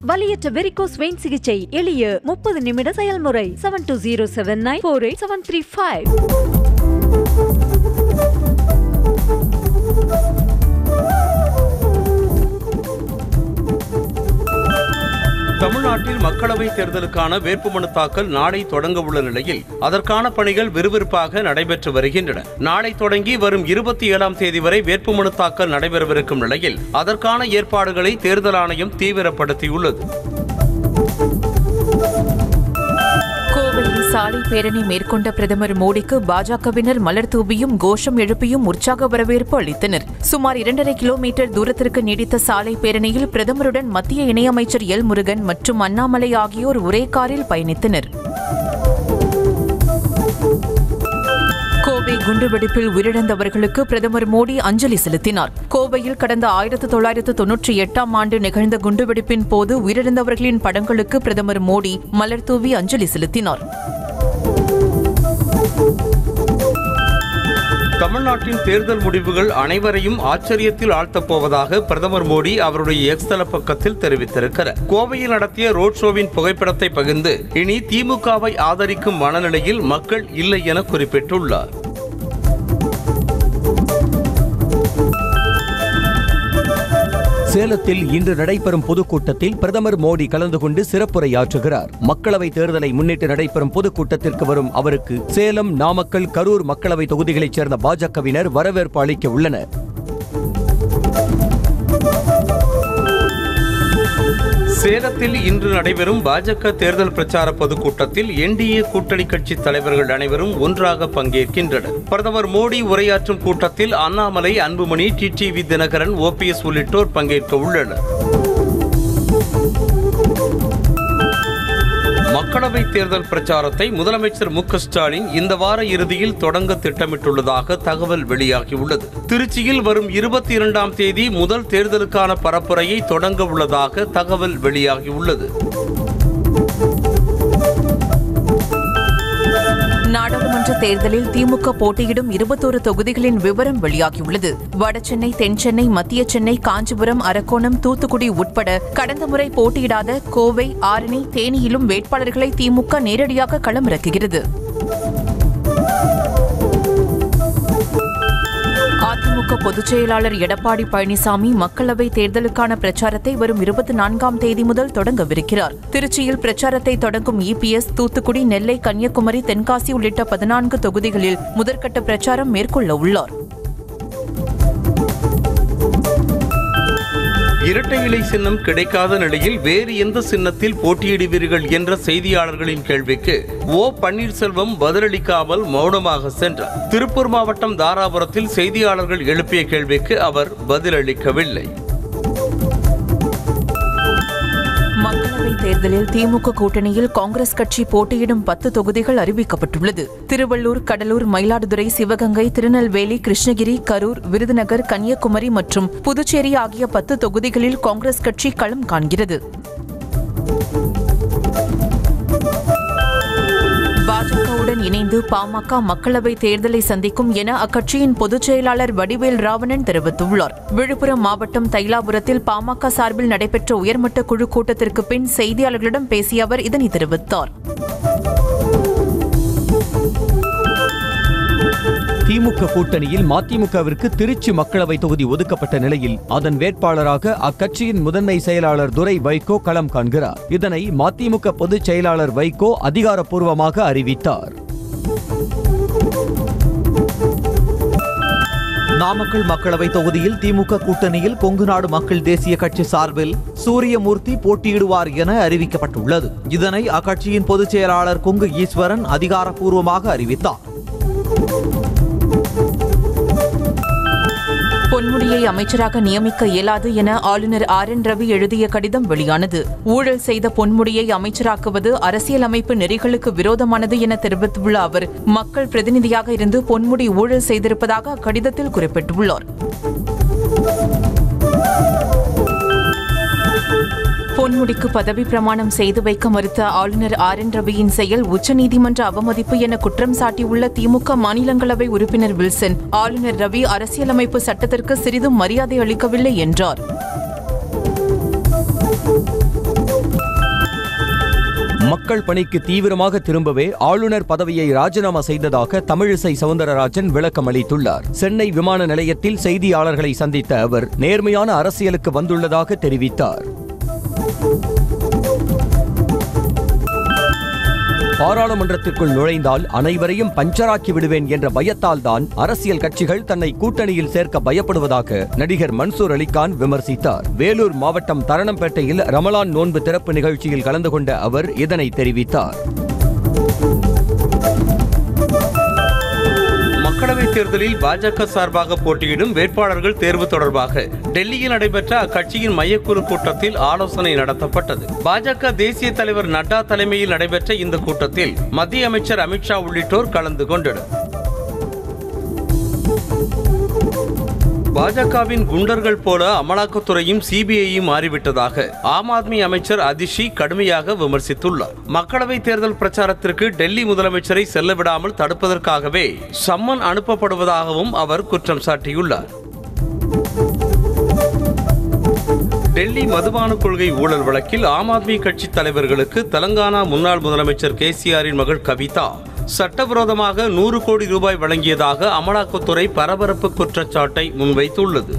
வலியற்ற varicose vein சிகிச்சை எளிய முப்பது நிமிட செயல்முறை seven two zero seven nine four eight seven three five தமிழ்நாட்டில் மக்களவைத் தேர்தலுக்கான வேட்புமனு தாக்கல் நாளை தொடங்க உள்ள நிலையில் அதற்கான பணிகள் விறுவிறுப்பாக நடைபெற்று வருகின்றன நாளை தொடங்கி வரும் இருபத்தி ஏழாம் தேதி வரை வேட்புமனு தாக்கல் நடைபெறவிருக்கும் நிலையில் அதற்கான ஏற்பாடுகளை தேர்தல் ஆணையம் தீவிரப்படுத்தியுள்ளது கோவையில் சாலை பேரணி மேற்கொண்ட பிரதமர் மோடிக்கு பாஜகவினர் மலர் தூவியும் கோஷம் எழுப்பியும் உற்சாக வரவேற்பு அளித்தனர் சுமார் இரண்டரை கிலோமீட்டர் தூரத்திற்கு நீடித்த சாலை பேரணியில் பிரதமருடன் மத்திய இணையமைச்சர் எல் முருகன் மற்றும் அண்ணாமலை ஆகியோர் ஒரே காரில் பயணித்தனர் கோவை குண்டுவெடிப்பில் உயிரிழந்தவர்களுக்கு பிரதமர் மோடி அஞ்சலி செலுத்தினார் கோவையில் கடந்த ஆயிரத்து தொள்ளாயிரத்து தொன்னூற்றி எட்டாம் ஆண்டு நிகழ்ந்த குண்டுவெடிப்பின் போது உயிரிழந்தவர்களின் படங்களுக்கு பிரதமர் மோடி மலர் தூவி அஞ்சலி செலுத்தினார் தமிழ்நாட்டின் தேர்தல் முடிவுகள் அனைவரையும் ஆச்சரியத்தில் ஆழ்த்தப் போவதாக பிரதமர் மோடி அவருடைய எக்ஸ் தள பக்கத்தில் தெரிவித்திருக்கிறார் கோவையில் நடத்திய ரோட் ஷோவின் புகைப்படத்தை பகிர்ந்து இனி திமுகவை ஆதரிக்கும் மனநிலையில் மக்கள் இல்லை என குறிப்பிட்டுள்ளார் சேலத்தில் இன்று நடைபெறும் பொதுக்கூட்டத்தில் பிரதமர் மோடி கலந்து கொண்டு சிறப்புரையாற்றுகிறார் மக்களவை தேர்தலை முன்னிட்டு நடைபெறும் பொதுக்கூட்டத்திற்கு வரும் அவருக்கு சேலம் நாமக்கல் கரூர் மக்களவை தொகுதிகளைச் சேர்ந்த பாஜகவினர் வரவேற்பு அளிக்க உள்ளனர் சேலத்தில் இன்று நடைபெறும் பாஜக தேர்தல் பிரச்சார பொதுக்கூட்டத்தில் என்டிஏ கூட்டணி கட்சி தலைவர்கள் அனைவரும் ஒன்றாக பங்கேற்கின்றனர் பிரதமர் மோடி உரையாற்றும் கூட்டத்தில் அண்ணாமலை அன்புமணி டிடிவி தினகரன் ஓபிஎஸ் உள்ளிட்டோர் பங்கேற்க உள்ளனர் மக்களவைத் தேர்தல் பிரச்சாரத்தை முதலமைச்சர் மு க ஸ்டாலின் இந்த வார இறுதியில் தொடங்க திட்டமிட்டுள்ளதாக தகவல் வெளியாகியுள்ளது திருச்சியில் வரும் இருபத்தி இரண்டாம் தேதி முதல் தேர்தலுக்கான பரப்புரையை தொடங்க உள்ளதாக தகவல் வெளியாகியுள்ளது நாடாளுமன்ற தேர்தலில் திமுக போட்டியிடும் இருபத்தோரு தொகுதிகளின் விவரம் வெளியாகியுள்ளது வடசென்னை தென்சென்னை மத்திய சென்னை காஞ்சிபுரம் அரக்கோணம் தூத்துக்குடி உட்பட கடந்த முறை போட்டியிடாத கோவை ஆரணி தேனியிலும் வேட்பாளர்களை திமுக நேரடியாக களமிறக்குகிறது அதிமுக பொதுச் செயலாளர் எடப்பாடி பழனிசாமி மக்களவை தேர்தலுக்கான பிரச்சாரத்தை வரும் இருபத்தி நான்காம் தேதி முதல் தொடங்கவிருக்கிறார் திருச்சியில் பிரச்சாரத்தை தொடங்கும் இபிஎஸ் தூத்துக்குடி நெல்லை கன்னியாகுமரி தென்காசி உள்ளிட்ட பதினான்கு தொகுதிகளில் முதற்கட்ட பிரச்சாரம் மேற்கொள்ள உள்ளார் இரட்டை இலை சின்னம் கிடைக்காத நிலையில் வேறு எந்த சின்னத்தில் போட்டியிடுவீர்கள் என்ற செய்தியாளர்களின் கேள்விக்கு ஓ பன்னீர்செல்வம் பதிலளிக்காமல் மௌனமாக சென்றார் திருப்பூர் மாவட்டம் தாராபுரத்தில் செய்தியாளர்கள் எழுப்பிய கேள்விக்கு அவர் பதிலளிக்கவில்லை மக்களவை தேர்தலில் திமுக கூட்டணியில் காங்கிரஸ் கட்சி போட்டியிடும் பத்து தொகுதிகள் அறிவிக்கப்பட்டுள்ளது திருவள்ளூர் கடலூர் மயிலாடுதுறை சிவகங்கை திருநெல்வேலி கிருஷ்ணகிரி கரூர் விருதுநகர் கன்னியாகுமரி மற்றும் புதுச்சேரி ஆகிய பத்து தொகுதிகளில் காங்கிரஸ் கட்சி களம் காண்கிறது பாஜகவுடன் இணைந்து பாமக மக்களவை தேர்தலை சந்திக்கும் என அக்கட்சியின் பொதுச் செயலாளர் வடிவேல் ராவணன் தெரிவித்துள்ளார் விழுப்புரம் மாவட்டம் தைலாபுரத்தில் பாமக சார்பில் நடைபெற்ற உயர்மட்ட குழு கூட்டத்திற்கு பின் செய்தியாளர்களிடம் பேசிய அவர் இதனை தெரிவித்தார் திமுக கூட்டணியில் மதிமுகவிற்கு திருச்சி மக்களவை தொகுதி ஒதுக்கப்பட்ட நிலையில் அதன் வேட்பாளராக அக்கட்சியின் முதன்மை செயலாளர் துரை வைகோ களம் காண்கிறார் இதனை மதிமுக பொதுச் செயலாளர் வைகோ அதிகாரப்பூர்வமாக அறிவித்தார் நாமக்கல் மக்களவை தொகுதியில் திமுக கூட்டணியில் கொங்குநாடு மக்கள் தேசிய கட்சி சார்பில் சூரியமூர்த்தி போட்டியிடுவார் என அறிவிக்கப்பட்டுள்ளது இதனை அக்கட்சியின் பொதுச் செயலாளர் கொங்கு ஈஸ்வரன் அதிகாரப்பூர்வமாக அறிவித்தார் பொன்முடியை அமைச்சராக நியமிக்க இயலாது என ஆளுநர் ஆர் என் ரவி எழுதிய கடிதம் வெளியானது ஊழல் செய்த பொன்முடியை அமைச்சராக்குவது அரசியலமைப்பு நெறிகளுக்கு விரோதமானது என தெரிவித்துள்ள அவர் மக்கள் பிரதிநிதியாக இருந்து பொன்முடி ஊழல் செய்திருப்பதாக அக்கடிதத்தில் குறிப்பிட்டுள்ளார் பொன்முடிக்கு பதவி பிரமாணம் செய்து வைக்க மறுத்த ஆளுநர் ஆர் என் ரவியின் செயல் உச்சநீதிமன்ற அவமதிப்பு என குற்றம் சாட்டியுள்ள திமுக மாநிலங்களவை உறுப்பினர் வில்சன் ஆளுநர் ரவி அரசியலமைப்பு சட்டத்திற்கு சிறிதும் மரியாதை அளிக்கவில்லை என்றார் மக்கள் பணிக்கு தீவிரமாக திரும்பவே ஆளுநர் பதவியை ராஜினாமா செய்ததாக தமிழிசை சவுந்தரராஜன் விளக்கம் அளித்துள்ளார் சென்னை விமான நிலையத்தில் செய்தியாளர்களை சந்தித்த அவர் நேர்மையான அரசியலுக்கு வந்துள்ளதாக தெரிவித்தார் பாராளுமன்றத்திற்குள் நுழைந்தால் அனைவரையும் பஞ்சராக்கி விடுவேன் என்ற பயத்தால் தான் அரசியல் கட்சிகள் தன்னை கூட்டணியில் சேர்க்க பயப்படுவதாக நடிகர் மன்சூர் அலிகான் விமர்சித்தார் வேலூர் மாவட்டம் தரணம்பேட்டையில் ரமலான் நோன்பு திறப்பு நிகழ்ச்சியில் கலந்து கொண்ட அவர் இதனை தெரிவித்தார் மக்களவைத் தேர்தலில் பாஜக சார்பாக போட்டியிடும் வேட்பாளர்கள் தேர்வு தொடர்பாக டெல்லியில் நடைபெற்ற அக்கட்சியின் மையக்குழு கூட்டத்தில் ஆலோசனை நடத்தப்பட்டது பாஜக தேசிய தலைவர் நட்டா தலைமையில் நடைபெற்ற இந்த கூட்டத்தில் மத்திய அமைச்சர் அமித்ஷா உள்ளிட்டோர் கலந்து கொண்டனர் பாஜகவின் குண்டர்கள் போல அமலாக்கத்துறையும் சிபிஐயும் மாறிவிட்டதாக ஆம் ஆத்மி அமைச்சர் அதிஷி கடுமையாக விமர்சித்துள்ளார் மக்களவைத் தேர்தல் பிரச்சாரத்திற்கு டெல்லி முதலமைச்சரை செல்ல விடாமல் தடுப்பதற்காகவே சம்மன் அனுப்பப்படுவதாகவும் அவர் குற்றம் சாட்டியுள்ளார் டெல்லி மதுபான கொள்கை ஊழல் வழக்கில் ஆம் ஆத்மி கட்சி தலைவர்களுக்கு தெலங்கானா முன்னாள் முதலமைச்சர் கேசிஆரின் மகள் கவிதா சட்டவிரோதமாக நூறு கோடி ரூபாய் வழங்கியதாக அமலாக்கத்துறை பரபரப்பு குற்றச்சாட்டை முன்வைத்துள்ளது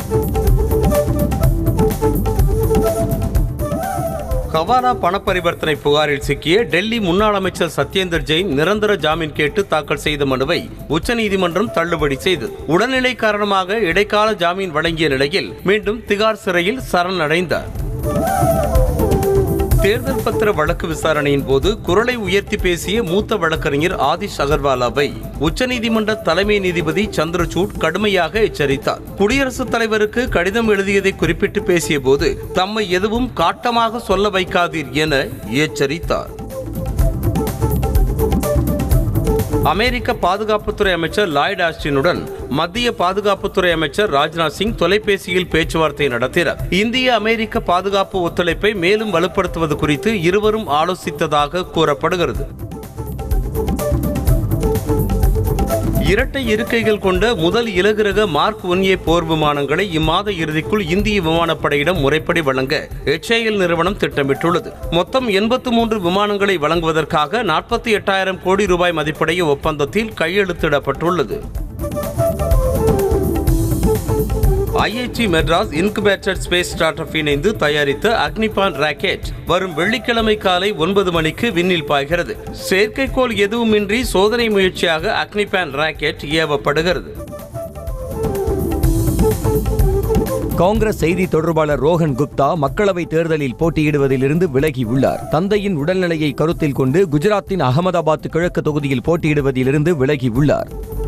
ஹவாலா பண பரிவர்த்தனை புகாரில் சிக்கிய டெல்லி முன்னாள் அமைச்சர் சத்யேந்தர் ஜெயின் நிரந்தர ஜாமீன் கேட்டு தாக்கல் செய்த மனுவை உச்சநீதிமன்றம் தள்ளுபடி செய்தது உடல்நிலை காரணமாக இடைக்கால ஜாமீன் வழங்கிய நிலையில் மீண்டும் திகார் சிறையில் சரணடைந்தார் தேர்தல் பத்திர வழக்கு விசாரணையின் போது குரலை உயர்த்தி பேசிய மூத்த வழக்கறிஞர் ஆதிஷ் அகர்வாலாவை உச்சநீதிமன்ற தலைமை நீதிபதி சந்திரசூட் கடுமையாக எச்சரித்தார் குடியரசுத் தலைவருக்கு கடிதம் எழுதியதை குறிப்பிட்டு பேசிய போது தம்மை எதுவும் காட்டமாக சொல்ல வைக்காதீர் என எச்சரித்தார் அமெரிக்க பாதுகாப்புத்துறை அமைச்சர் லாய்ட் ஆஸ்டினுடன் மத்திய பாதுகாப்புத்துறை அமைச்சர் ராஜ்நாத் சிங் தொலைபேசியில் பேச்சுவார்த்தை நடத்தினர் இந்திய அமெரிக்க பாதுகாப்பு ஒத்துழைப்பை மேலும் வலுப்படுத்துவது குறித்து இருவரும் ஆலோசித்ததாக கூறப்படுகிறது இரட்டை இருக்கைகள் கொண்ட முதல் இலகுரக மார்க் ஒன் ஏ போர் விமானங்களை இம்மாத இறுதிக்குள் இந்திய விமானப்படையிடம் முறைப்படி வழங்க HAL நிறுவனம் திட்டமிட்டுள்ளது மொத்தம் எண்பத்து மூன்று விமானங்களை வழங்குவதற்காக நாற்பத்தி எட்டாயிரம் கோடி ரூபாய் மதிப்புடைய ஒப்பந்தத்தில் கையெழுத்திடப்பட்டுள்ளது IIT Madras incubator space startup இணைந்து தயாரித்த அக்னிபான் ராக்கெட் வரும் வெள்ளிக்கிழமை காலை ஒன்பது மணிக்கு விண்ணில் பாய்கிறது செயற்கைக்கோள் எதுவுமின்றி சோதனை முயற்சியாக அக்னிபான் ராக்கெட் ஏவப்படுகிறது காங்கிரஸ் செய்தி தொடர்பாளர் ரோஹன் குப்தா மக்களவை தேர்தலில் போட்டியிடுவதிலிருந்து விலகியுள்ளார் தந்தையின் உடல்நிலையை கருத்தில் கொண்டு குஜராத்தின் அகமதாபாத் கிழக்கு தொகுதியில் போட்டியிடுவதிலிருந்து விலகியுள்ளார்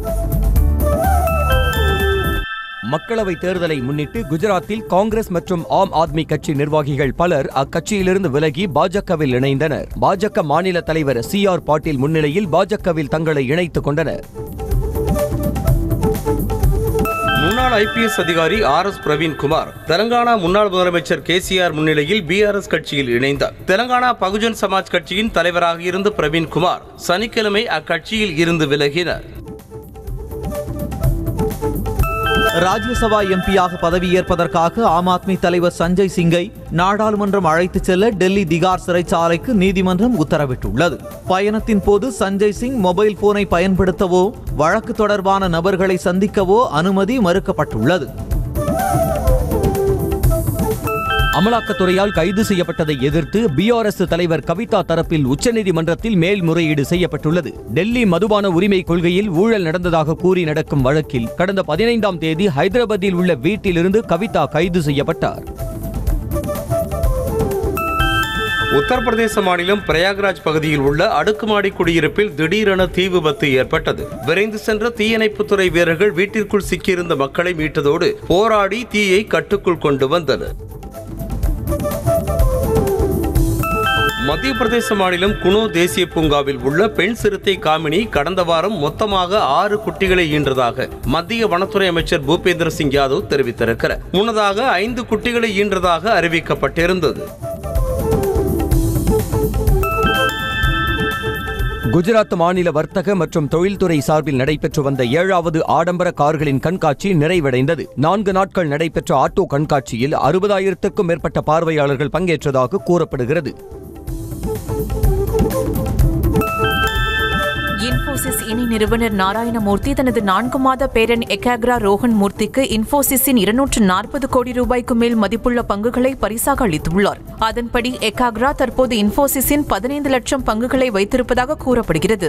மக்களவை தேர்தலை முன்னிட்டு குஜராத்தில் காங்கிரஸ் மற்றும் ஆம் ஆத்மி கட்சி நிர்வாகிகள் பலர் அக்கட்சியிலிருந்து விலகி பாஜகவில் இணைந்தனர் பாஜக மாநில தலைவர் சி ஆர் பாட்டீல் முன்னிலையில் பாஜகவில் தங்களை இணைத்துக் கொண்டனர் முன்னாள் ஐபிஎஸ் அதிகாரி ஆர் எஸ் பிரவீன் குமார் தெலங்கானா முன்னாள் முதலமைச்சர் கேசிஆர் முன்னிலையில் பிஆர்எஸ் கட்சியில் இணைந்தார் தெலங்கானா பகுஜன் சமாஜ் கட்சியின் தலைவராக இருந்த பிரவீன் குமார் சனிக்கிழமை அக்கட்சியில் இருந்து விலகினர் ராஜ்யசபா எம்பியாக பதவியேற்பதற்காக ஆம் ஆத்மி தலைவர் சஞ்சய் சிங்கை நாடாளுமன்றம் அழைத்துச் செல்ல டெல்லி திகார் சிறைச்சாலைக்கு நீதிமன்றம் உத்தரவிட்டுள்ளது பயணத்தின் போது சஞ்சய் சிங் மொபைல் போனை பயன்படுத்தவோ வழக்கு தொடர்பான நபர்களை சந்திக்கவோ அனுமதி மறுக்கப்பட்டுள்ளது அமலாக்கத்துறையால் கைது செய்யப்பட்டதை எதிர்த்து பிஆர்எஸ் தலைவர் கவிதா தரப்பில் உச்சநீதிமன்றத்தில் மேல்முறையீடு செய்யப்பட்டுள்ளது டெல்லி மதுபான உரிமை கொள்கையில் ஊழல் நடந்ததாக கூறி நடக்கும் வழக்கில் கடந்த பதினைந்தாம் தேதி ஹைதராபாத்தில் உள்ள வீட்டிலிருந்து கவிதா கைது செய்யப்பட்டார் உத்தரப்பிரதேச மாநிலம் பிரயாக்ராஜ் பகுதியில் உள்ள அடுக்குமாடி குடியிருப்பில் திடீரென தீ விபத்து ஏற்பட்டது விரைந்து சென்ற தீயணைப்புத்துறை வீரர்கள் வீட்டிற்குள் சிக்கியிருந்த மக்களை மீட்டதோடு போராடி தீயை கட்டுக்குள் கொண்டு வந்தனர் மத்திய பிரதேச மாநிலம் குனோ தேசிய பூங்காவில் உள்ள பெண் சிறுத்தை காமினி கடந்த வாரம் மொத்தமாக ஆறு குட்டிகளை ஈன்றதாக மத்திய வனத்துறை அமைச்சர் பூபேந்திர சிங் யாதவ் தெரிவித்திருக்கிறார் முன்னதாக ஐந்து குட்டிகளை ஈன்றதாக அறிவிக்கப்பட்டிருந்தது குஜராத் மாநில வர்த்தக மற்றும் தொழில்துறை சார்பில் நடைபெற்று வந்த ஏழாவது ஆடம்பர கார்களின் கண்காட்சி நிறைவடைந்தது நான்கு நாட்கள் நடைபெற்ற ஆட்டோ கண்காட்சியில் அறுபதாயிரத்துக்கும் மேற்பட்ட பார்வையாளர்கள் பங்கேற்றதாக கூறப்படுகிறது இன்போசிஸ் இணை நிறுவனர் நாராயணமூர்த்தி தனது நான்கு மாத பேரன் எகாக்ரா ரோஹன் மூர்த்திக்கு இன்போசிஸின் இருநூற்று நாற்பது கோடி ரூபாய்க்கு மேல் மதிப்புள்ள பங்குகளை பரிசாக அளித்துள்ளார் அதன்படி எகாக்ரா தற்போது இன்போசிஸின் பதினைந்து லட்சம் பங்குகளை வைத்திருப்பதாக கூறப்படுகிறது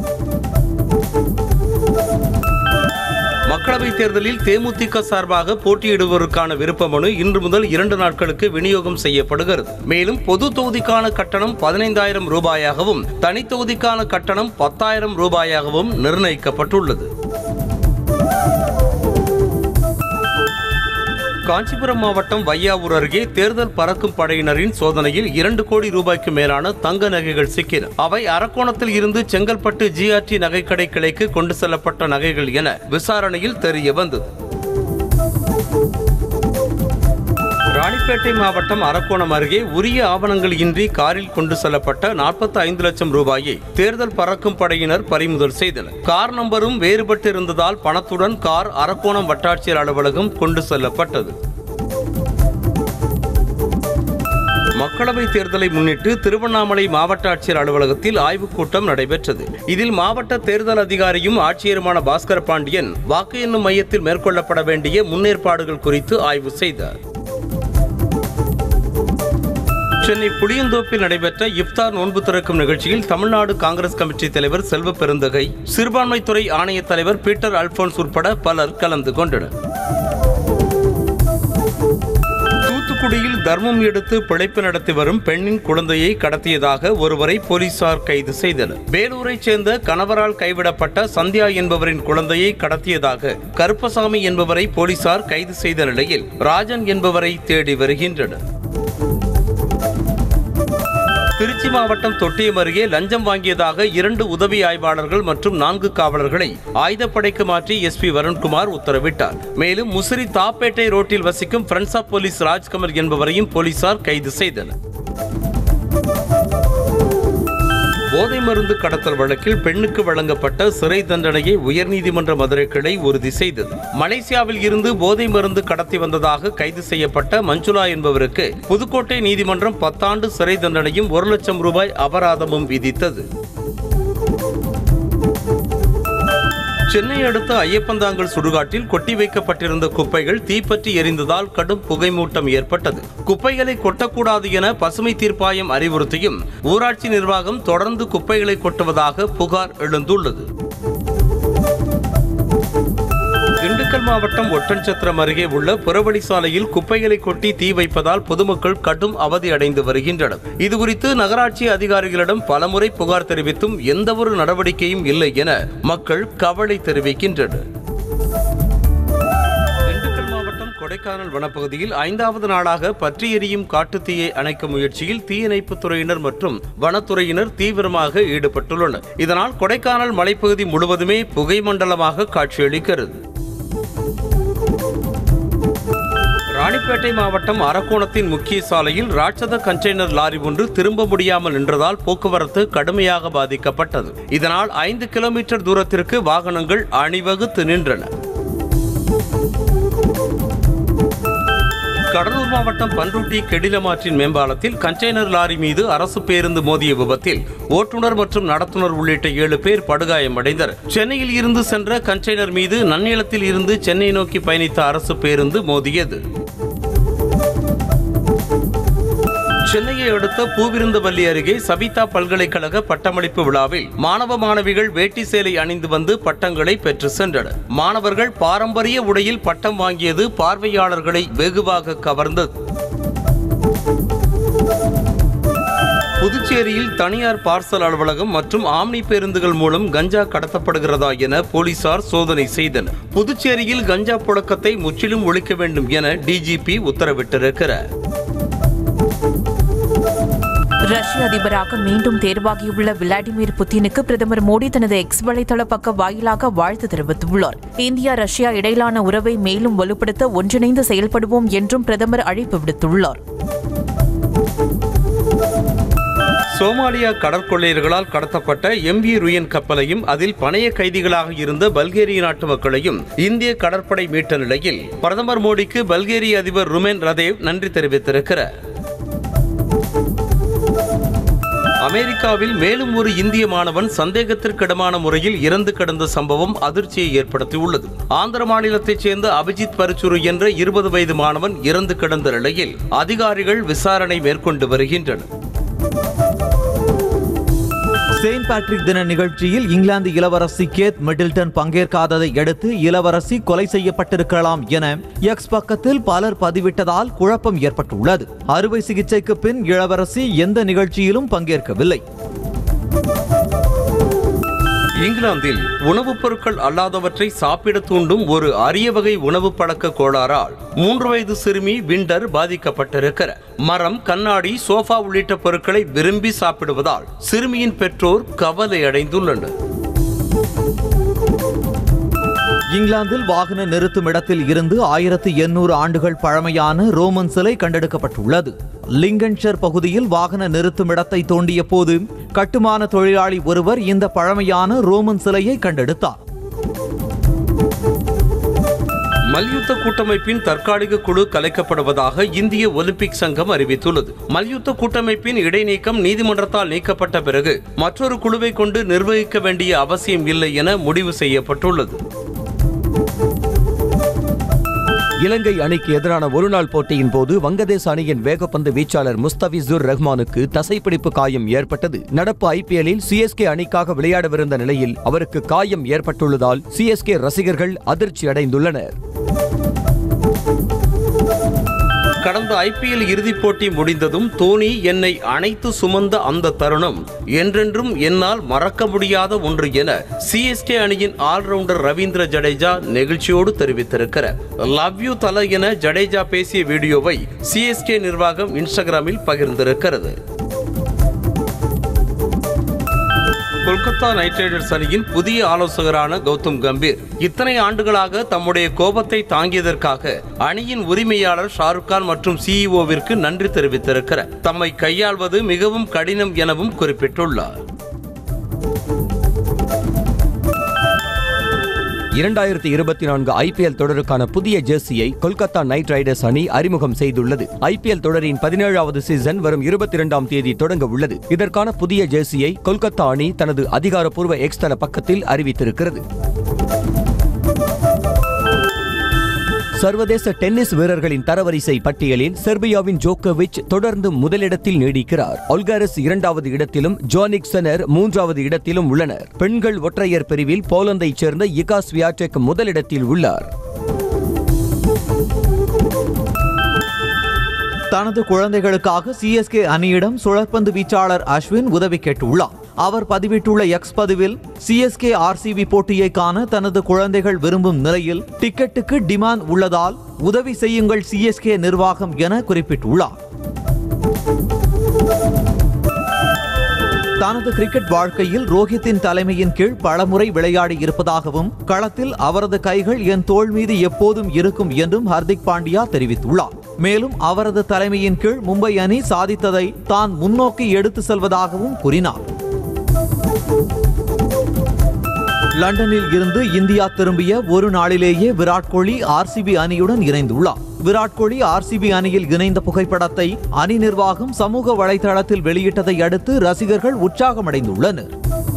மக்களவைத் தேர்தலில் தேமுதிக சார்பாக போட்டியிடுவோருக்கான விருப்ப மனு இன்று முதல் இரண்டு நாட்களுக்கு விநியோகம் செய்யப்படுகிறது மேலும் பொது தொகுதிக்கான கட்டணம் பதினைந்தாயிரம் ரூபாயாகவும் தனி தொகுதிக்கான கட்டணம் பத்தாயிரம் ரூபாயாகவும் நிர்ணயிக்கப்பட்டுள்ளது காஞ்சிபுரம் மாவட்டம் வையாவூர் அருகே தேர்தல் பறக்கும் படையினரின் சோதனையில் இரண்டு கோடி ரூபாய்க்கு மேலான தங்க நகைகள் சிக்கின அவை அரக்கோணத்தில் இருந்து செங்கல்பட்டு ஜிஆர்டி நகைக்கடை கிளைக்கு கொண்டு செல்லப்பட்ட நகைகள் என விசாரணையில் தெரிய வந்தது ராணிப்பேட்டை மாவட்டம் அரக்கோணம் அருகே உரிய ஆவணங்கள் இன்றி காரில் கொண்டு செல்லப்பட்ட நாற்பத்தி ஐந்து லட்சம் ரூபாயை தேர்தல் பறக்கும் படையினர் பறிமுதல் செய்தனர் கார் நம்பரும் வேறுபட்டு இருந்ததால் பணத்துடன் கார் அரக்கோணம் வட்டாட்சியர் அலுவலகம் கொண்டு செல்லப்பட்டது மக்களவைத் தேர்தலை முன்னிட்டு திருவண்ணாமலை மாவட்ட ஆட்சியர் அலுவலகத்தில் ஆய்வுக் கூட்டம் நடைபெற்றது இதில் மாவட்ட தேர்தல் அதிகாரியும் ஆட்சியருமான பாஸ்கர பாண்டியன் வாக்கு எண்ணும் மையத்தில் மேற்கொள்ளப்பட வேண்டிய முன்னேற்பாடுகள் குறித்து ஆய்வு செய்தார் சென்னை புளியந்தோப்பில் நடைபெற்ற இப்தார் நோன்பு திறக்கும் நிகழ்ச்சியில் தமிழ்நாடு காங்கிரஸ் கமிட்டி தலைவர் செல்வ பெருந்தகை சிறுபான்மைத்துறை ஆணையத் தலைவர் பீட்டர் அல்போன்ஸ் உட்பட பலர் கலந்து கொண்டனர் தூத்துக்குடியில் தர்மம் எடுத்து பிழைப்பு நடத்தி வரும் பெண்ணின் குழந்தையை கடத்தியதாக ஒருவரை போலீசார் கைது செய்தனர் வேலூரைச் சேர்ந்த கணவரால் கைவிடப்பட்ட சந்தியா என்பவரின் குழந்தையை கடத்தியதாக கருப்பசாமி என்பவரை போலீசார் கைது செய்த நிலையில் ராஜன் என்பவரை தேடி வருகின்றனர் திருச்சி மாவட்டம் தொட்டியம் அருகே லஞ்சம் வாங்கியதாக இரண்டு உதவி ஆய்வாளர்கள் மற்றும் நான்கு காவலர்களை ஆயுதப்படைக்கு மாற்றி எஸ்பி வருண்குமார் உத்தரவிட்டார் மேலும் முசிறி தாப்பேட்டை ரோட்டில் வசிக்கும் ஃப்ரெண்ட்ஸ் ஆஃப் போலீஸ் ராஜ்கமல் என்பவரையும் போலீசார் கைது செய்தனர் போதை மருந்து கடத்தல் வழக்கில் பெண்ணுக்கு வழங்கப்பட்ட சிறை தண்டனையை உயர்நீதிமன்ற மதுரை கிளை உறுதி செய்தது மலேசியாவில் இருந்து போதை மருந்து கடத்தி வந்ததாக கைது செய்யப்பட்ட மஞ்சுளா என்பவருக்கு புதுக்கோட்டை நீதிமன்றம் பத்தாண்டு சிறை தண்டனையும் ஒரு லட்சம் ரூபாய் அபராதமும் விதித்தது சென்னை அடுத்த ஐயப்பந்தாங்கல் சுடுகாட்டில் கொட்டி வைக்கப்பட்டிருந்த குப்பைகள் தீப்பற்றி எரிந்ததால் கடும் புகைமூட்டம் ஏற்பட்டது குப்பைகளை கொட்டக்கூடாது என பசுமை தீர்ப்பாயம் அறிவுறுத்தியும் ஊராட்சி நிர்வாகம் தொடர்ந்து குப்பைகளை கொட்டுவதாக புகார் எழுந்துள்ளது திண்டுக்கல் மாவட்டம் ஒட்டன்சத்திரம் அருகே உள்ள புறவழி சாலையில் குப்பைகளை கொட்டி தீ வைப்பதால் பொதுமக்கள் கடும் அவதி அடைந்து வருகின்றனர் இதுகுறித்து நகராட்சி அதிகாரிகளிடம் பலமுறை புகார் தெரிவித்தும் எந்தவொரு நடவடிக்கையும் இல்லை என மக்கள் கவலை தெரிவிக்கின்றனர் திண்டுக்கல் மாவட்டம் கொடைக்கானல் வனப்பகுதியில் ஐந்தாவது நாளாக பற்றி எரியும் காட்டுத்தீயை அணைக்கும் முயற்சியில் தீயணைப்புத் துறையினர் மற்றும் வனத்துறையினர் தீவிரமாக ஈடுபட்டுள்ளனர் இதனால் கொடைக்கானல் மலைப்பகுதி முழுவதுமே புகை மண்டலமாக காட்சியளிக்கிறது ராணிப்பேட்டை மாவட்டம் அரக்கோணத்தின் முக்கிய சாலையில் ராட்சத கண்டெய்னர் லாரி ஒன்று திரும்ப முடியாமல் நின்றதால் போக்குவரத்து கடுமையாக பாதிக்கப்பட்டது இதனால் ஐந்து கிலோமீட்டர் தூரத்திற்கு வாகனங்கள் அணிவகுத்து நின்றன கடலூர் மாவட்டம் பன்ருட்டி கெடிலமாற்றின் மேம்பாலத்தில் கண்டெய்னர் லாரி மீது அரசு பேருந்து மோதிய விபத்தில் ஓட்டுநர் மற்றும் நடத்துனர் உள்ளிட்ட ஏழு பேர் படுகாயமடைந்தனர் சென்னையில் இருந்து சென்ற கண்டெய்னர் மீது நன்னிலத்தில் இருந்து சென்னை நோக்கி பயணித்த அரசு பேருந்து மோதியது சென்னையை அடுத்த பூவிருந்தவல்லி அருகே சபிதா பல்கலைக்கழக பட்டமளிப்பு விழாவில் மாணவ மாணவிகள் வேட்டி சேலை அணிந்து வந்து பட்டங்களை பெற்று சென்றனர் மாணவர்கள் பாரம்பரிய உடையில் பட்டம் வாங்கியது பார்வையாளர்களை வெகுவாக கவர்ந்தது புதுச்சேரியில் தனியார் பார்சல் அலுவலகம் மற்றும் ஆம்னி பேருந்துகள் மூலம் கஞ்சா கடத்தப்படுகிறதா என போலீசார் சோதனை செய்தனர் புதுச்சேரியில் கஞ்சா புழக்கத்தை முற்றிலும் ஒழிக்க வேண்டும் என டிஜிபி உத்தரவிட்டிருக்கிறார் ரஷ்ய அதிபராக மீண்டும் தேர்வாகியுள்ள விளாடிமிர் புட்டினுக்கு பிரதமர் மோடி தனது எக்ஸ் வலைதள பக்க வாயிலாக வாழ்த்து தெரிவித்துள்ளார் இந்தியா ரஷ்யா இடையிலான உறவை மேலும் வலுப்படுத்த ஒன்றிணைந்து செயல்படுவோம் என்றும் பிரதமர் அழைப்பு விடுத்துள்ளார் சோமாலியா கடற்கொள்ளையர்களால் கடத்தப்பட்ட எம்பி ருயன் கப்பலையும் அதில் பணைய கைதிகளாக இருந்த பல்கேரிய நாட்டு மக்களையும் இந்திய கடற்படை மீட்ட நிலையில் பிரதமர் மோடிக்கு பல்கேரிய அதிபர் ருமென் ரதேவ் நன்றி தெரிவித்திருக்கிறார் அமெரிக்காவில் மேலும் ஒரு இந்திய மாணவன் சந்தேகத்திற்கிடமான முறையில் இறந்து கிடந்த சம்பவம் அதிர்ச்சியை ஏற்படுத்தியுள்ளது ஆந்திர மாநிலத்தைச் சேர்ந்த அபிஜித் பரிச்சுரு என்ற இருபது வயது மாணவன் இறந்து கிடந்த நிலையில் அதிகாரிகள் விசாரணை மேற்கொண்டு வருகின்றனர் செயின்ட் பேட்ரிக் தின நிகழ்ச்சியில் இங்கிலாந்து இளவரசி கேத் மிடில்டன் பங்கேற்காததை அடுத்து இளவரசி கொலை செய்யப்பட்டிருக்கலாம் என எக்ஸ் பக்கத்தில் பலர் பதிவிட்டதால் குழப்பம் ஏற்பட்டுள்ளது அறுவை சிகிச்சைக்கு பின் இளவரசி எந்த நிகழ்ச்சியிலும் பங்கேற்கவில்லை இங்கிலாந்தில் உணவுப் பொருட்கள் அல்லாதவற்றை சாப்பிட தூண்டும் ஒரு அரிய வகை உணவு பழக்க கோளாறால் மூன்று வயது சிறுமி விண்டர் பாதிக்கப்பட்டிருக்கிறார் மரம் கண்ணாடி சோஃபா உள்ளிட்ட பொருட்களை விரும்பி சாப்பிடுவதால் சிறுமியின் பெற்றோர் கவலை அடைந்துள்ளனர் இங்கிலாந்தில் வாகன நிறுத்தும் இடத்தில் இருந்து ஆயிரத்து எண்ணூறு ஆண்டுகள் பழமையான ரோமன் சிலை கண்டெடுக்கப்பட்டுள்ளது லிங்கன்ஷர் பகுதியில் வாகன நிறுத்தும் இடத்தை தோண்டிய போது கட்டுமான தொழிலாளி ஒருவர் இந்த பழமையான ரோமன் சிலையை கண்டெடுத்தார் மல்யுத்த கூட்டமைப்பின் தற்காலிக குழு கலைக்கப்படுவதாக இந்திய ஒலிம்பிக் சங்கம் அறிவித்துள்ளது மல்யுத்த கூட்டமைப்பின் இடைநீக்கம் நீதிமன்றத்தால் நீக்கப்பட்ட பிறகு மற்றொரு குழுவை கொண்டு நிர்வகிக்க வேண்டிய அவசியம் இல்லை என முடிவு செய்யப்பட்டுள்ளது இலங்கை அணிக்கு எதிரான ஒருநாள் போட்டியின் போது வங்கதேச அணியின் வேகப்பந்து வீச்சாளர் முஸ்தபிசுர் ரஹ்மானுக்கு தசைப்பிடிப்பு காயம் ஏற்பட்டது நடப்பு ஐபிஎல்லில் சிஎஸ்கே அணிக்காக விளையாடவிருந்த நிலையில் அவருக்கு காயம் ஏற்பட்டுள்ளதால் சிஎஸ்கே ரசிகர்கள் அதிர்ச்சி அடைந்துள்ளனர் கடந்த ஐபிஎல் இறுதிப் போட்டி முடிந்ததும் தோனி என்னை அணைத்து சுமந்த அந்த தருணம் என்றென்றும் என்னால் மறக்க முடியாத ஒன்று என சிஎஸ்கே அணியின் ஆல்ரவுண்டர் ரவீந்திர ஜடேஜா நெகிழ்ச்சியோடு தெரிவித்திருக்கிறார் லவ் யூ தல என ஜடேஜா பேசிய வீடியோவை சிஎஸ்கே நிர்வாகம் இன்ஸ்டாகிராமில் பகிர்ந்திருக்கிறது கொல்கத்தா நைட் ரைடர்ஸ் அணியின் புதிய ஆலோசகரான கௌதம் கம்பீர் இத்தனை ஆண்டுகளாக தம்முடைய கோபத்தை தாங்கியதற்காக அணியின் உரிமையாளர் ஷாருக் கான் மற்றும் சிஇஓவிற்கு நன்றி தெரிவித்திருக்கிறார் தம்மை கையாள்வது மிகவும் கடினம் எனவும் குறிப்பிட்டுள்ளார் இரண்டாயிரத்தி இருபத்தி நான்கு ஐபிஎல் தொடருக்கான புதிய ஜெர்சியை கொல்கத்தா நைட் ரைடர்ஸ் அணி அறிமுகம் செய்துள்ளது ஐபிஎல் தொடரின் பதினேழாவது சீசன் வரும் இருபத்தி இரண்டாம் தேதி தொடங்க உள்ளது இதற்கான புதிய ஜெர்சியை கொல்கத்தா அணி தனது அதிகாரப்பூர்வ எக்ஸ் தள பக்கத்தில் அறிவித்திருக்கிறது சர்வதேச டென்னிஸ் வீரர்களின் தரவரிசை பட்டியலில் செர்பியாவின் ஜோக்கோவிச் தொடர்ந்து முதலிடத்தில் நீடிக்கிறார் ஒல்காரஸ் இரண்டாவது இடத்திலும் ஜோனிக் செனர் மூன்றாவது இடத்திலும் உள்ளனர் பெண்கள் ஒற்றையர் பிரிவில் போலந்தைச் சேர்ந்த இகா ஸ்வியாடெக் முதலிடத்தில் உள்ளார் தனது குழந்தைகளுக்காக சிஎஸ்கே அணியிடம் சுழற்பந்து வீச்சாளர் அஸ்வின் உதவி கேட்டுள்ளார் அவர் பதிவிட்டுள்ள எக்ஸ் பதிவில் சிஎஸ்கே ஆர்சிபி போட்டியை காண தனது குழந்தைகள் விரும்பும் நிலையில் டிக்கெட்டுக்கு டிமாண்ட் உள்ளதால் உதவி செய்யுங்கள் சிஎஸ்கே நிர்வாகம் என குறிப்பிட்டுள்ளார் தனது கிரிக்கெட் வாழ்க்கையில் ரோஹித்தின் தலைமையின் கீழ் பலமுறை விளையாடி இருப்பதாகவும் களத்தில் அவரது கைகள் என் தோள் மீது எப்போதும் இருக்கும் என்றும் ஹர்திக் பாண்டியா தெரிவித்துள்ளார் மேலும் அவரது தலைமையின் கீழ் மும்பை அணி சாதித்ததை தான் முன்னோக்கி எடுத்து செல்வதாகவும் கூறினார் லண்டனில் இருந்து இந்தியா திரும்பிய ஒரு நாளிலேயே விராட் கோலி ஆர்சிபி அணியுடன் இணைந்துள்ளார் விராட் கோலி ஆர்சிபி அணியில் இணைந்த புகைப்படத்தை அணி நிர்வாகம் சமூக வலைதளத்தில் வெளியிட்டதை அடுத்து ரசிகர்கள் உற்சாகமடைந்துள்ளனர்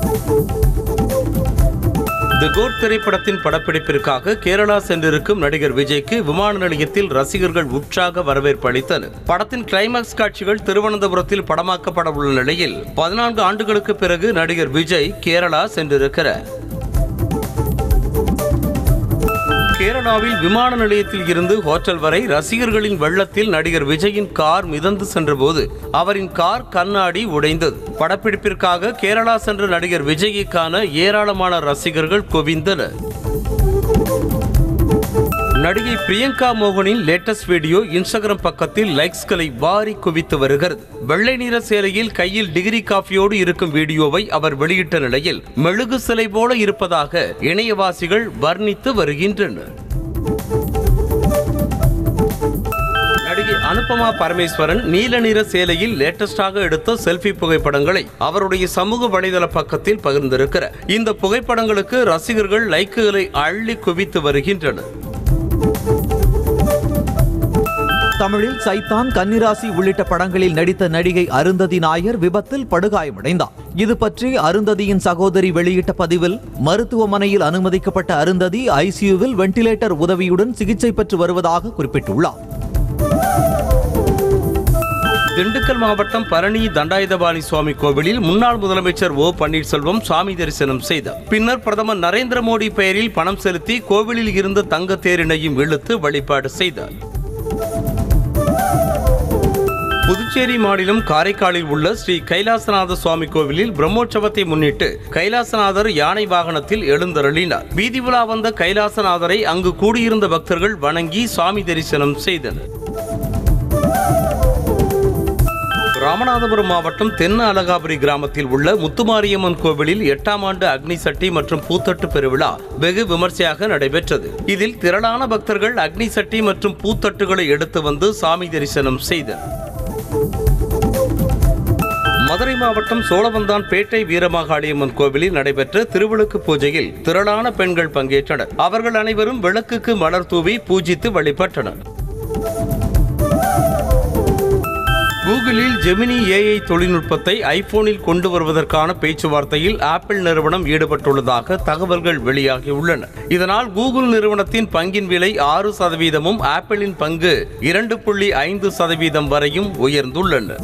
தி கோட் திரைப்படத்தின் படப்பிடிப்பிற்காக கேரளா சென்றிருக்கும் நடிகர் விஜய்க்கு விமான நிலையத்தில் ரசிகர்கள் உற்சாக வரவேற்பு அளித்தனர் படத்தின் கிளைமாக்ஸ் காட்சிகள் திருவனந்தபுரத்தில் படமாக்கப்பட உள்ள நிலையில் பதினான்கு ஆண்டுகளுக்கு பிறகு நடிகர் விஜய் கேரளா சென்றிருக்கிறார் கேரளாவில் விமான நிலையத்தில் இருந்து ஹோட்டல் வரை ரசிகர்களின் வெள்ளத்தில் நடிகர் விஜயின் கார் மிதந்து சென்றபோது அவரின் கார் கண்ணாடி உடைந்தது படப்பிடிப்பிற்காக கேரளா சென்ற நடிகர் விஜயை காண ஏராளமான ரசிகர்கள் குவிந்தனர் நடிகை பிரியங்கா மோகனின் லேட்டஸ்ட் வீடியோ இன்ஸ்டாகிராம் பக்கத்தில் லைக்ஸ்களை வாரி குவித்து வருகிறது வெள்ளை நிற சேலையில் கையில் டிகிரி காஃபியோடு இருக்கும் வீடியோவை அவர் வெளியிட்ட நிலையில் மெழுகு சிலை போல இருப்பதாக இணையவாசிகள் வர்ணித்து வருகின்றனர் நடிகை அனுபமா பரமேஸ்வரன் நீல நிற சேலையில் லேட்டஸ்டாக எடுத்த செல்ஃபி புகைப்படங்களை அவருடைய சமூக வலைதள பக்கத்தில் பகிர்ந்திருக்கிறார் இந்த புகைப்படங்களுக்கு ரசிகர்கள் லைக்குகளை அள்ளி குவித்து வருகின்றனர் தமிழில் சைத்தான் கன்னிராசி உள்ளிட்ட படங்களில் நடித்த நடிகை அருந்ததி நாயர் விபத்தில் படுகாயமடைந்தார் இது பற்றி அருந்ததியின் சகோதரி வெளியிட்ட பதிவில் மருத்துவமனையில் அனுமதிக்கப்பட்ட அருந்ததி ஐசியூவில் வெண்டிலேட்டர் உதவியுடன் சிகிச்சை பெற்று வருவதாக குறிப்பிட்டுள்ளார் திண்டுக்கல் மாவட்டம் பழனி தண்டாயுதபாணி சுவாமி கோவிலில் முன்னாள் முதலமைச்சர் ஓ பன்னீர்செல்வம் சாமி தரிசனம் செய்தார் பின்னர் பிரதமர் நரேந்திர மோடி பெயரில் பணம் செலுத்தி கோவிலில் இருந்த தங்க தேரினையும் இழுத்து வழிபாடு செய்தார் புதுச்சேரி மாநிலம் காரைக்காலில் உள்ள ஸ்ரீ கைலாசநாத சுவாமி கோவிலில் பிரம்மோற்சவத்தை முன்னிட்டு கைலாசநாதர் யானை வாகனத்தில் எழுந்தருளினார் வீதி உலா வந்த கைலாசநாதரை அங்கு கூடியிருந்த பக்தர்கள் வணங்கி சாமி தரிசனம் செய்தனர் ராமநாதபுரம் மாவட்டம் தென்ன அலகாபுரி கிராமத்தில் உள்ள முத்துமாரியம்மன் கோவிலில் எட்டாம் ஆண்டு அக்னி சட்டி மற்றும் பூத்தட்டு பெருவிழா வெகு விமர்சையாக நடைபெற்றது இதில் திரளான பக்தர்கள் அக்னி சட்டி மற்றும் பூத்தட்டுகளை எடுத்து வந்து சாமி தரிசனம் செய்தனர் மதுரை மாவட்டம் சோழவந்தான் பேட்டை வீரமாகாளியம்மன் கோவிலில் நடைபெற்ற திருவிளக்கு பூஜையில் திரளான பெண்கள் பங்கேற்றனர் அவர்கள் அனைவரும் விளக்குக்கு மலர் தூவி பூஜித்து வழிபட்டனர் கூகுளில் ஜெமினி ஏஐ தொழில்நுட்பத்தை ஐபோனில் கொண்டு வருவதற்கான பேச்சுவார்த்தையில் ஆப்பிள் நிறுவனம் ஈடுபட்டுள்ளதாக தகவல்கள் வெளியாகியுள்ளன இதனால் கூகுள் நிறுவனத்தின் பங்கின் விலை ஆறு சதவீதமும் ஆப்பிளின் பங்கு இரண்டு புள்ளி ஐந்து சதவீதம் வரையும் உயர்ந்துள்ளன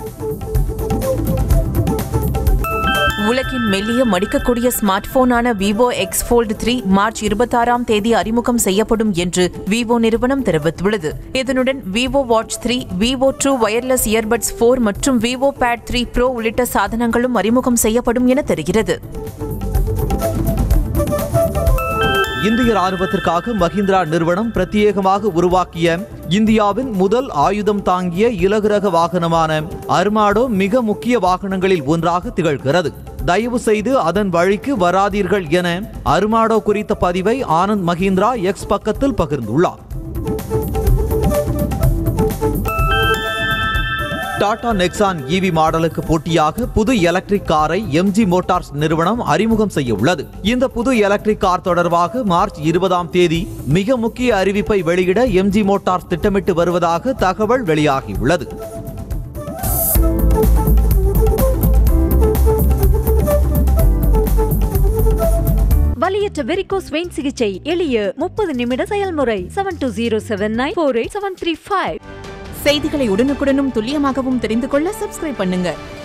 உலகின் மெல்லிய மடிக்கக்கூடிய ஸ்மார்ட் போனான Vivo X fold three March இருபத்தாறாம் தேதி அறிமுகம் செய்யப்படும் என்று விவோ நிறுவனம் தெரிவித்துள்ளது இதனுடன் Vivo watch three Vivo true wireless earbuds four மற்றும் விவோ பேட் த்ரீ ப்ரோ உள்ளிட்ட சாதனங்களும் அறிமுகம் செய்யப்படும் என தெரிகிறது இந்திய ராணுவத்திற்காக மஹிந்திரா நிறுவனம் பிரத்யேகமாக உருவாக்கிய இந்தியாவின் முதல் ஆயுதம் தாங்கிய இலகுரக வாகனமான அர்மாடோ மிக முக்கிய வாகனங்களில் ஒன்றாக திகழ்கிறது தயவு செய்து அதன் வழிக்கு வராதீர்கள் என அர்மாடோ குறித்த பதிவை ஆனந்த் மஹிந்திரா எக்ஸ் பக்கத்தில் பகிர்ந்துள்ளார் டாடா நெக்ஸான் ஈவி மாடலுக்கு போட்டியாக புது எலக்ட்ரிக் காரை எம்ஜி மோட்டார்ஸ் நிறுவனம் அறிமுகம் செய்ய உள்ளது இந்த புது எலக்ட்ரிக் கார் தொடர்பாக மார்ச் இருபதாம் தேதி மிக முக்கிய அறிவிப்பை வெளியிட எம்ஜி மோட்டார்ஸ் திட்டமிட்டு வருவதாக தகவல் வெளியாகியுள்ளது வலியற்ற வெரிகோஸ் வெயின் சிகிச்சை எளிய முப்பது நிமிட செயல்முறை seven two zero seven nine four eight seven three five செய்திகளை உடனுக்குடனும் துல்லியமாகவும் தெரிந்து கொள்ள சப்ஸ்கிரைப் பண்ணுங்க